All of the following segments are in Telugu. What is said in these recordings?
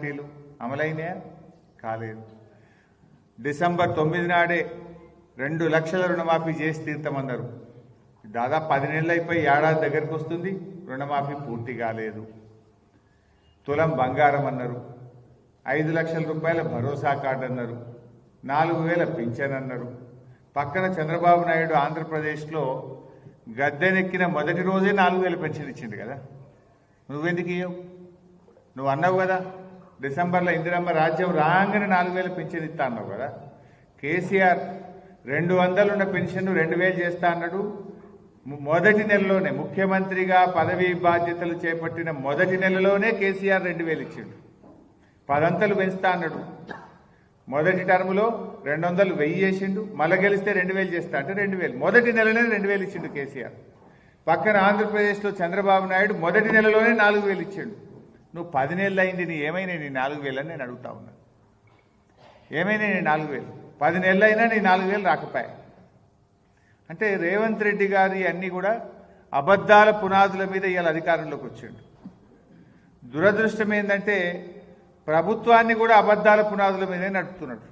గ్యారంటీలు అమలైనాయా కాలేదు డిసెంబర్ తొమ్మిది నాడే రెండు లక్షల రుణమాఫీ చేసి తీర్థమన్నారు దాదాపు పది నెలలు అయిపోయి ఏడాది దగ్గరకు వస్తుంది రుణమాఫీ పూర్తి కాలేదు తులం బంగారం అన్నారు ఐదు లక్షల రూపాయల భరోసా కార్డు అన్నారు నాలుగు వేల పింఛన్ అన్నారు పక్కన చంద్రబాబు నాయుడు ఆంధ్రప్రదేశ్లో గద్దెనెక్కిన మొదటి రోజే నాలుగు వేల పెన్షన్ ఇచ్చిండు కదా నువ్వెందుకు ఇయ్యవు నువ్వు అన్నావు కదా డిసెంబర్లో ఇందిరమ్మ రాజ్యం రాగానే నాలుగు వేల పెన్షన్ ఇస్తా అన్నావు కదా కేసీఆర్ రెండు వందలు ఉన్న పెన్షన్ రెండు వేలు చేస్తా అన్నాడు ము- మొదటి నెలలోనే ముఖ్యమంత్రిగా పదవీ బాధ్యతలు చేపట్టిన మొదటి నెలలోనే కేసీఆర్ రెండు వేలు ఇచ్చిండు పదంతలు పెంచుతా అన్నాడు మొదటి టర్ములో రెండు వందలు వెయ్యి చేసిండు మళ్ళీ గెలిస్తే రెండు వేలు చేస్తా అంటే రెండు వేలు మొదటి నెలలోనే రెండు వేలు ఇచ్చిండు కేసీఆర్ పక్కన ఆంధ్రప్రదేశ్లో చంద్రబాబు నాయుడు మొదటి నెలలోనే నాలుగు వేలు ఇచ్చిండు నువ్వు పది నెలలు అయింది నీ ఏమైనా నీ నాలుగు వేలు అని నేను అడుగుతా ఉన్నా ఏమైనా నీ నాలుగు వేలు పది నెలలు అయినా నీ నాలుగు వేలు రాకపోయా అంటే రేవంత్ రెడ్డి గారి అన్నీ కూడా అబద్ధాల పునాదుల మీద ఇవాళ అధికారంలోకి వచ్చిండు దురదృష్టం ఏంటంటే ప్రభుత్వాన్ని కూడా అబద్ధాల పునాదుల మీదే నడుపుతున్నాడు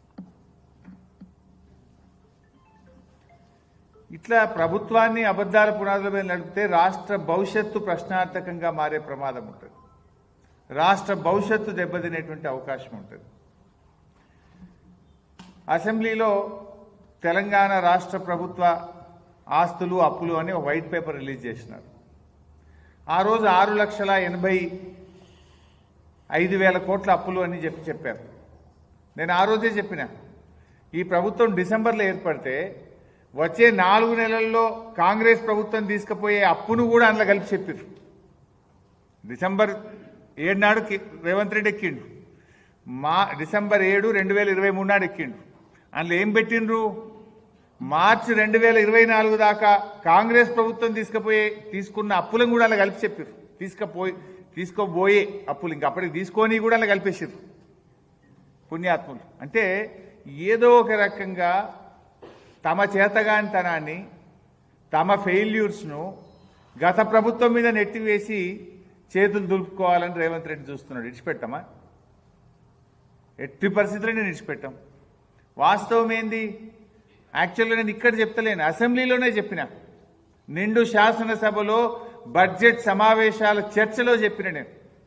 ఇట్లా ప్రభుత్వాన్ని అబద్ధాల పునాదుల మీద నడిపితే రాష్ట్ర భవిష్యత్తు ప్రశ్నార్థకంగా మారే ప్రమాదం ఉంటుంది రాష్ట్ర భవిష్యత్తు దెబ్బతినేటువంటి అవకాశం ఉంటుంది అసెంబ్లీలో తెలంగాణ రాష్ట్ర ప్రభుత్వ ఆస్తులు అప్పులు అని ఒక వైట్ పేపర్ రిలీజ్ చేసినారు ఆ రోజు ఆరు లక్షల ఎనభై ఐదు వేల కోట్ల అప్పులు అని చెప్పి చెప్పారు నేను ఆ రోజే చెప్పిన ఈ ప్రభుత్వం డిసెంబర్లో ఏర్పడితే వచ్చే నాలుగు నెలల్లో కాంగ్రెస్ ప్రభుత్వం తీసుకుపోయే అప్పును కూడా అందులో కలిపి చెప్పారు డిసెంబర్ ఏడు నాడు కి- రేవంత్ రెడ్డి ఎక్కిండు మా డిసెంబర్ ఏడు రెండు వేల ఇరవై మూడు నాడు ఎక్కిండు అందులో ఏం పెట్టిండ్రు మార్చి రెండు వేల ఇరవై నాలుగు దాకా కాంగ్రెస్ ప్రభుత్వం తీసుకుపోయే తీసుకున్న అప్పులను కూడా అలా కలిపి చెప్పారు తీసుకుపోయి తీసుకోబోయే అప్పులు ఇంకా అప్పటికి తీసుకొని కూడా అలా కలిపేసారు పుణ్యాత్ములు అంటే ఏదో ఒక రకంగా తమ చేతగానితనాన్ని తమ ఫెయిల్యూర్స్ను గత ప్రభుత్వం మీద నెట్టివేసి చేతులు దులుపుకోవాలని రేవంత్ రెడ్డి చూస్తున్నాడు ఇడిచిపెట్టమా ఎట్టి పరిస్థితుల్లో నేను ఇడిచిపెట్టాం వాస్తవం ఏంది యాక్చువల్గా నేను ఇక్కడ చెప్తలేను అసెంబ్లీలోనే చెప్పిన నిండు శాసనసభలో బడ్జెట్ సమావేశాల చర్చలో చెప్పిన నేను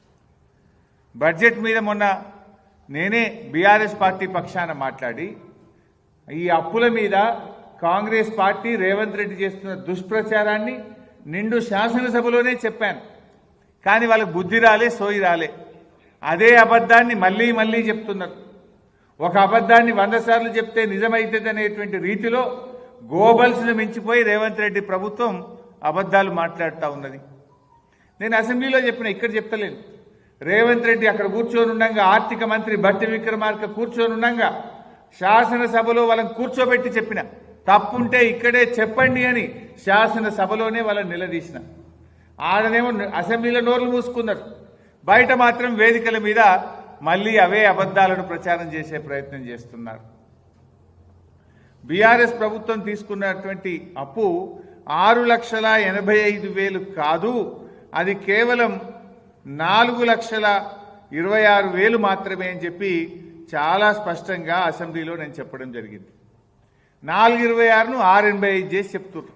బడ్జెట్ మీద మొన్న నేనే బీఆర్ఎస్ పార్టీ పక్షాన మాట్లాడి ఈ అప్పుల మీద కాంగ్రెస్ పార్టీ రేవంత్ రెడ్డి చేస్తున్న దుష్ప్రచారాన్ని నిండు శాసనసభలోనే చెప్పాను కానీ వాళ్ళకి బుద్ధి రాలే సోయి రాలే అదే అబద్ధాన్ని మళ్ళీ మళ్ళీ చెప్తున్నారు ఒక అబద్ధాన్ని వంద సార్లు చెప్తే నిజమైతుంది అనేటువంటి రీతిలో గోబల్స్ను మించిపోయి రేవంత్ రెడ్డి ప్రభుత్వం అబద్ధాలు మాట్లాడుతూ ఉన్నది నేను అసెంబ్లీలో చెప్పిన ఇక్కడ చెప్తలేను రేవంత్ రెడ్డి అక్కడ కూర్చొని ఉండగా ఆర్థిక మంత్రి బట్టి విక్రమార్క కూర్చొని ఉండగా శాసనసభలో వాళ్ళని కూర్చోబెట్టి చెప్పిన తప్పుంటే ఇక్కడే చెప్పండి అని శాసనసభలోనే వాళ్ళని నిలదీసిన ఆడనేమో అసెంబ్లీలో నోర్లు మూసుకున్నారు బయట మాత్రం వేదికల మీద మళ్ళీ అవే అబద్ధాలను ప్రచారం చేసే ప్రయత్నం చేస్తున్నారు బీఆర్ఎస్ ప్రభుత్వం తీసుకున్నటువంటి అప్పు ఆరు లక్షల ఎనభై ఐదు వేలు కాదు అది కేవలం నాలుగు లక్షల ఇరవై ఆరు వేలు మాత్రమే అని చెప్పి చాలా స్పష్టంగా అసెంబ్లీలో నేను చెప్పడం జరిగింది నాలుగు ఇరవై ఆరును ఆరు ఎనభై ఐదు చేసి చెప్తున్నారు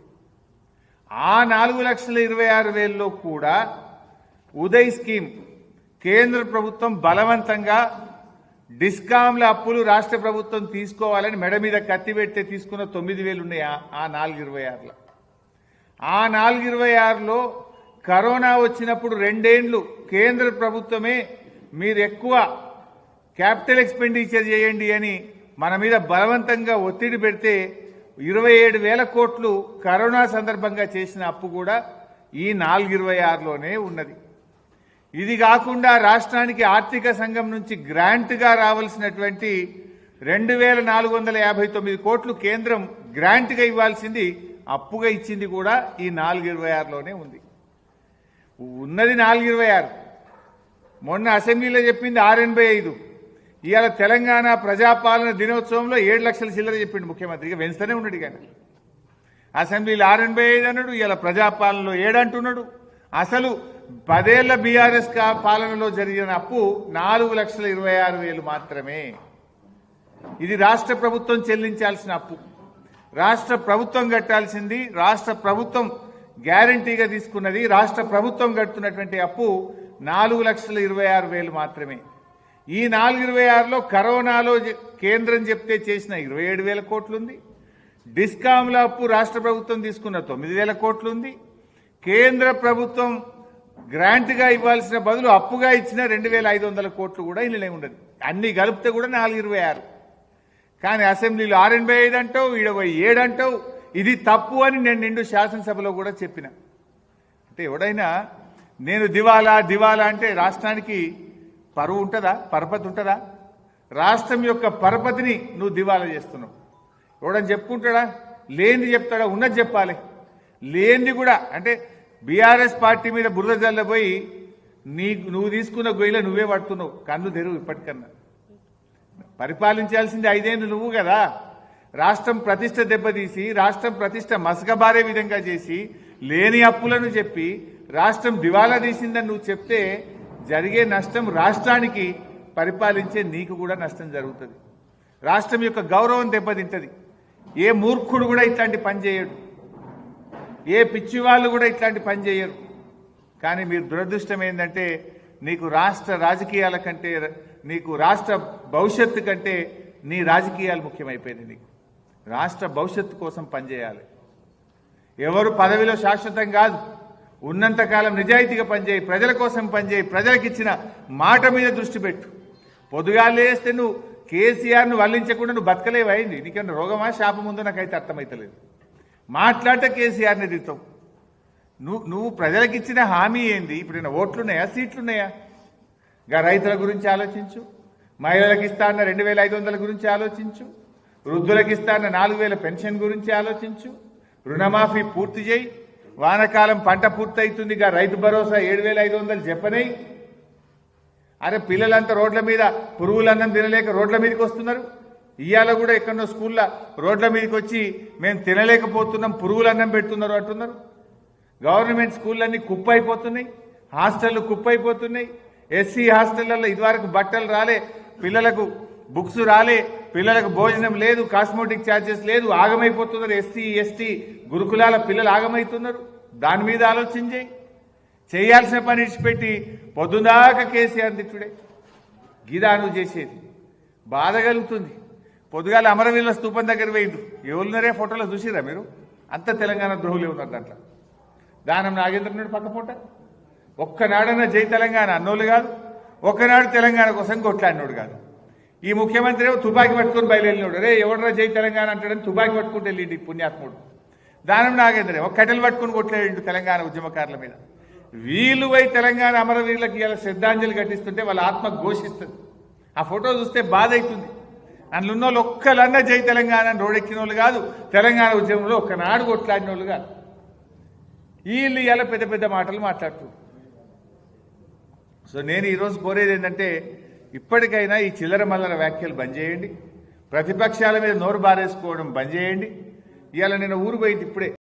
ఆ నాలుగు లక్షల ఇరవై ఆరు వేలలో కూడా ఉదయ్ స్కీమ్ కేంద్ర ప్రభుత్వం బలవంతంగా డిస్కాంల అప్పులు రాష్ట్ర ప్రభుత్వం తీసుకోవాలని మెడ మీద కత్తి పెడితే తీసుకున్న తొమ్మిది వేలు ఉన్నాయి ఆ- ఆ నాలుగు ఇరవై ఆరులో ఆ నాలుగు ఇరవై ఆరులో కరోనా వచ్చినప్పుడు రెండేండ్లు కేంద్ర ప్రభుత్వమే మీరు ఎక్కువ క్యాపిటల్ ఎక్స్పెండిచర్ చేయండి అని మన మీద బలవంతంగా ఒత్తిడి పెడితే ఇరవై ఏడు వేల కోట్లు కరోనా సందర్భంగా చేసిన అప్పు కూడా ఈ నాలుగు ఇరవై ఆరులోనే ఉన్నది ఇది కాకుండా రాష్ట్రానికి ఆర్థిక సంఘం నుంచి గ్రాంట్గా రావాల్సినటువంటి రెండు వేల నాలుగు వందల యాభై తొమ్మిది కోట్లు కేంద్రం గ్రాంట్గా ఇవ్వాల్సింది అప్పుగా ఇచ్చింది కూడా ఈ నాలుగు ఇరవై ఆరులోనే ఉంది ఉన్నది నాలుగు ఇరవై ఆరు మొన్న అసెంబ్లీలో చెప్పింది ఆరు ఎనభై ఐదు ఇవాళ తెలంగాణ ప్రజాపాలన దినోత్సవంలో ఏడు లక్షల చిల్లర చెప్పిండు ముఖ్యమంత్రిగా వెంచుతూనే ఉన్నాడు కానీ అసెంబ్లీలో ఆరు ఎనభై ఐదు అన్నాడు ఇవాళ ప్రజాపాలనలో ఏడు అంటున్నాడు అసలు పదేళ్ల బీఆర్ఎస్ కా- పాలనలో జరిగిన అప్పు నాలుగు లక్షల ఇరవై ఆరు వేలు మాత్రమే ఇది రాష్ట్ర ప్రభుత్వం చెల్లించాల్సిన అప్పు రాష్ట్ర ప్రభుత్వం కట్టాల్సింది రాష్ట్ర ప్రభుత్వం గ్యారంటీగా తీసుకున్నది రాష్ట్ర ప్రభుత్వం కడుతున్నటువంటి అప్పు నాలుగు లక్షల ఇరవై ఆరు వేలు మాత్రమే ఈ నాలుగు ఇరవై ఆరులో కరోనాలో జ- కేంద్రం చెప్తే చేసిన ఇరవై ఏడు వేల కోట్లుంది డిస్కాంల అప్పు రాష్ట్ర ప్రభుత్వం తీసుకున్న తొమ్మిది వేల కోట్లుంది కేంద్ర ప్రభుత్వం గ్రాంట్గా ఇవ్వాల్సిన బదులు అప్పుగా ఇచ్చిన రెండు వేల ఐదు వందల కోట్లు కూడా ఇందులో ఉండదు అన్ని కలిపితే కూడా నాలుగు ఇరవై ఆరు కానీ అసెంబ్లీలో ఆరు ఎనభై ఐదు అంటావు ఈడవై ఏడు అంటావు ఇది తప్పు అని నేను నిండు శాసనసభలో కూడా చెప్పిన అంటే ఎవడైనా నేను దివాలా దివాలా అంటే రాష్ట్రానికి పరువు ఉంటుందా పరపతి ఉంటుందా రాష్ట్రం యొక్క పరపతిని నువ్వు దివాలా చేస్తున్నావు ఎవడని చెప్పుకుంటాడా లేనిది చెప్తాడా ఉన్నది చెప్పాలి లేనిది కూడా అంటే బీఆర్ఎస్ పార్టీ మీద బురద జల్లబోయి నీ నువ్వు తీసుకున్న గొయ్యిలో నువ్వే పడుతున్నావు కన్ను తెరువు ఇప్పటికన్నా పరిపాలించాల్సింది ఐదేళ్ళు నువ్వు కదా రాష్ట్రం ప్రతిష్ట దెబ్బతీసి రాష్ట్రం ప్రతిష్ట మసకబారే విధంగా చేసి లేని అప్పులను చెప్పి రాష్ట్రం దివాలా తీసిందని నువ్వు చెప్తే జరిగే నష్టం రాష్ట్రానికి పరిపాలించే నీకు కూడా నష్టం జరుగుతుంది రాష్ట్రం యొక్క గౌరవం దెబ్బతింటది ఏ మూర్ఖుడు కూడా ఇట్లాంటి పని చేయడు ఏ పిచ్చి వాళ్ళు కూడా ఇట్లాంటి పని చేయరు కానీ మీరు దురదృష్టం ఏంటంటే నీకు రాష్ట్ర రాజకీయాల కంటే నీకు రాష్ట్ర భవిష్యత్తు కంటే నీ రాజకీయాలు ముఖ్యమైపోయింది నీకు రాష్ట్ర భవిష్యత్తు కోసం పనిచేయాలి ఎవరు పదవిలో శాశ్వతం కాదు ఉన్నంతకాలం నిజాయితీగా పనిచేయి ప్రజల కోసం పనిచేయి ప్రజలకు ఇచ్చిన మాట మీద దృష్టి పెట్టు పొదుగాలు వేస్తే నువ్వు కేసీఆర్ను వల్లించకుండా నువ్వు బతకలేవైంది నీకేమన్నా రోగమా శాపం ఉందో నాకైతే అర్థమైతలేదు మాట్లాడితే కేసీఆర్ని దిగుతావు నువ్వు నువ్వు ప్రజలకు ఇచ్చిన హామీ ఏంది ఇప్పుడు ఓట్లున్నాయా సీట్లున్నాయా ఇంకా రైతుల గురించి ఆలోచించు మహిళలకు ఇస్తా అన్న రెండు వేల ఐదు వందల గురించి ఆలోచించు వృద్ధులకు ఇస్తా అన్న నాలుగు వేల పెన్షన్ గురించి ఆలోచించు రుణమాఫీ పూర్తి చేయి వానకాలం పంట పూర్తయితుంది ఇక రైతు భరోసా ఏడు వేల ఐదు వందలు చెప్పనై అరే పిల్లలంతా రోడ్ల మీద పురుగులన్నం తినలేక రోడ్ల మీదకి వస్తున్నారు ఇవాళ కూడా ఎక్కడో స్కూల్లో రోడ్ల మీదకి వచ్చి మేము తినలేకపోతున్నాం పురుగులన్నం పెడుతున్నారు అంటున్నారు గవర్నమెంట్ స్కూళ్ళన్నీ కుప్ప అయిపోతున్నాయి హాస్టళ్లు కుప్ప అయిపోతున్నాయి ఎస్సీ హాస్టళ్లలో ఇదివరకు బట్టలు రాలే పిల్లలకు బుక్స్ రాలే పిల్లలకు భోజనం లేదు కాస్మోటిక్ ఛార్జెస్ లేదు ఆగమైపోతున్నారు ఎస్సీ ఎస్టీ గురుకులాల పిల్లలు ఆగమవుతున్నారు దాని మీద ఆలోచన చేయి చేయాల్సిన పని ఇచ్చిపెట్టి పొద్దుదాకా కేసీఆర్ తిట్టుడే గిదా నువ్వు చేసేది బాధ కలుగుతుంది పొద్దుగాల అమరవీరుల స్తూపం దగ్గర వేయండు ఎవరున్నారే ఫోటోలో చూసిరా మీరు అంత తెలంగాణ ద్రోహులే ఉన్నారు దాంట్లో దానం నాగేంద్రనుడు పక్కపోట ఒక్కనాడన్నా జై తెలంగాణ అన్నోళ్ళు కాదు ఒక్కనాడు తెలంగాణ కోసం కొట్లాడినోడు కాదు ఈ ముఖ్యమంత్రి ఏమో తుపాకీ పట్టుకొని బయలుదేరినాడు రే ఎవడరా జై తెలంగాణ అంటాడని తుపాకీ పట్టుకుంటే వెళ్ళిండి ఈ పుణ్యాత్ముడు దానం నాగేంద్ర ఒక కట్టెలు పట్టుకొని కొట్లాడిండు తెలంగాణ ఉద్యమకారుల మీద వీళ్ళు పోయి తెలంగాణ అమరవీరులకు ఇలా శ్రద్ధాంజలి ఘటిస్తుంటే వాళ్ళ ఆత్మ ఘోషిస్తుంది ఆ ఫోటో చూస్తే బాధ అవుతుంది అందులో ఉన్న వాళ్ళు ఒక్కలన్నా జై తెలంగాణ అని రోడెక్కిన వాళ్ళు కాదు తెలంగాణ ఉద్యమంలో ఒక్కనాడు కొట్లాడిన వాళ్ళు కాదు వీళ్ళు ఇలా పెద్ద పెద్ద మాటలు మాట్లాడుతున్నారు సో నేను ఈరోజు కోరేది ఏంటంటే ఇప్పటికైనా ఈ చిల్లర మల్లర వ్యాఖ్యలు బంద్ చేయండి ప్రతిపక్షాల మీద నోరు బారేసుకోవడం బంద్ చేయండి ఇవాళ నేను ఊరు పోయింది ఇప్పుడే